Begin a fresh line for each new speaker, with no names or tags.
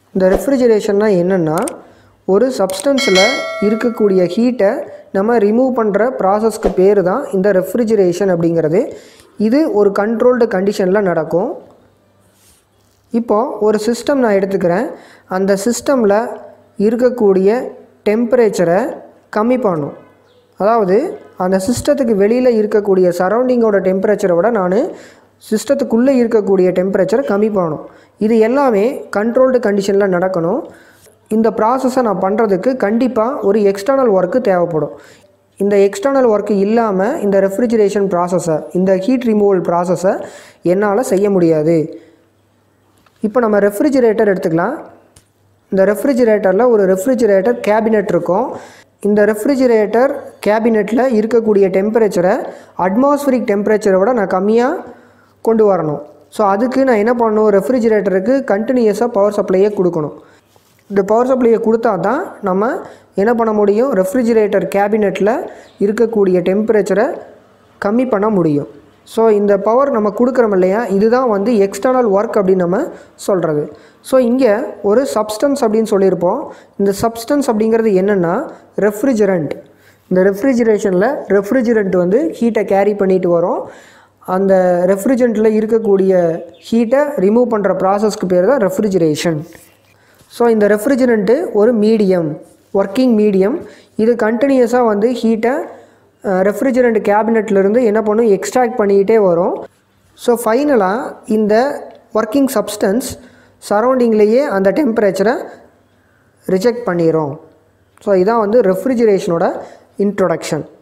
இந்த ரெஃப்ரிஜரேஷன்னா என்னென்னா ஒரு சப்ஸ்டன்ஸில் இருக்கக்கூடிய ஹீட்டை நம்ம ரிமூவ் பண்ணுற ப்ராசஸ்க்கு பேர் தான் இந்த ரெஃப்ரிஜரேஷன் அப்படிங்கிறது இது ஒரு கண்ட்ரோல்டு கண்டிஷனில் நடக்கும் இப்போது ஒரு சிஸ்டம் நான் எடுத்துக்கிறேன் அந்த சிஸ்டமில் இருக்கக்கூடிய டெம்பரேச்சரை கம்மி பண்ணும் அதாவது அந்த சிஸ்டத்துக்கு வெளியில் இருக்கக்கூடிய சரௌண்டிங்கோட டெம்பரேச்சரை விட நான் சிஸ்டத்துக்குள்ளே இருக்கக்கூடிய டெம்பரேச்சரை கம்மி பண்ணணும் இது எல்லாமே கண்ட்ரோல்டு கண்டிஷனில் நடக்கணும் இந்த ப்ராசஸை நான் பண்ணுறதுக்கு கண்டிப்பாக ஒரு எக்ஸ்டர்னல் ஒர்க்கு தேவைப்படும் இந்த எக்ஸ்டர்னல் ஒர்க்கு இல்லாமல் இந்த ரெஃப்ரிஜரேஷன் ப்ராசஸை இந்த ஹீட் ரிமூவல் ப்ராசஸை என்னால் செய்ய முடியாது இப்போ நம்ம ரெஃப்ரிஜிரேட்டர் எடுத்துக்கலாம் இந்த ரெஃப்ரிஜிரேட்டரில் ஒரு ரெஃப்ரிஜிரேட்டர் கேபினெட் இருக்கும் இந்த ரெஃப்ரிஜிரேட்டர் கேபினெட்டில் இருக்கக்கூடிய டெம்பரேச்சரை அட்மாஸ்ஃபரிக் டெம்பரேச்சரை விட நான் கம்மியாக கொண்டு வரணும் ஸோ அதுக்கு நான் என்ன பண்ணணும் ரெஃப்ரிஜிரேட்டருக்கு கண்டினியூஸாக பவர் சப்ளையே கொடுக்கணும் இந்த பவர் சப்ளையை கொடுத்தா தான் நம்ம என்ன பண்ண முடியும் ரெஃப்ரிஜிரேட்டர் கேபினெட்டில் இருக்கக்கூடிய டெம்பரேச்சரை கம்மி பண்ண முடியும் ஸோ இந்த பவர் நம்ம கொடுக்குறோம் இல்லையா இதுதான் வந்து எக்ஸ்டர்னல் ஒர்க் அப்படின்னு நம்ம சொல்கிறது ஸோ இங்கே ஒரு சப்ஸ்டன்ஸ் அப்படின்னு சொல்லியிருப்போம் இந்த சப்ஸ்டன்ஸ் அப்படிங்கிறது என்னென்னா ரெஃப்ரிஜரண்ட் இந்த ரெஃப்ரிஜரேஷனில் ரெஃப்ரிஜரண்ட் வந்து ஹீட்டை கேரி பண்ணிட்டு வரும் அந்த ரெஃப்ரிஜரண்ட்டில் இருக்கக்கூடிய ஹீட்டை ரிமூவ் பண்ணுற ப்ராசஸ்க்கு பேர் தான் ரெஃப்ரிஜரேஷன் ஸோ இந்த ரெஃப்ரிஜரண்ட்டு ஒரு மீடியம் ஒர்க்கிங் மீடியம் இது கண்டினியூஸாக வந்து ஹீட்டை ரெஃப்ரிஜரண்ட் கேபினெட்லேருந்து என்ன பண்ணும் எக்ஸ்ட்ராக்ட் பண்ணிக்கிட்டே வரும் ஸோ ஃபைனலாக இந்த ஒர்க்கிங் சப்ஸ்டன்ஸ் சரௌண்டிங்லேயே அந்த டெம்பரேச்சரை ரிஜெக்ட் பண்ணிடும் ஸோ இதான் வந்து ரெஃப்ரிஜரேஷனோட இன்ட்ரொடக்ஷன்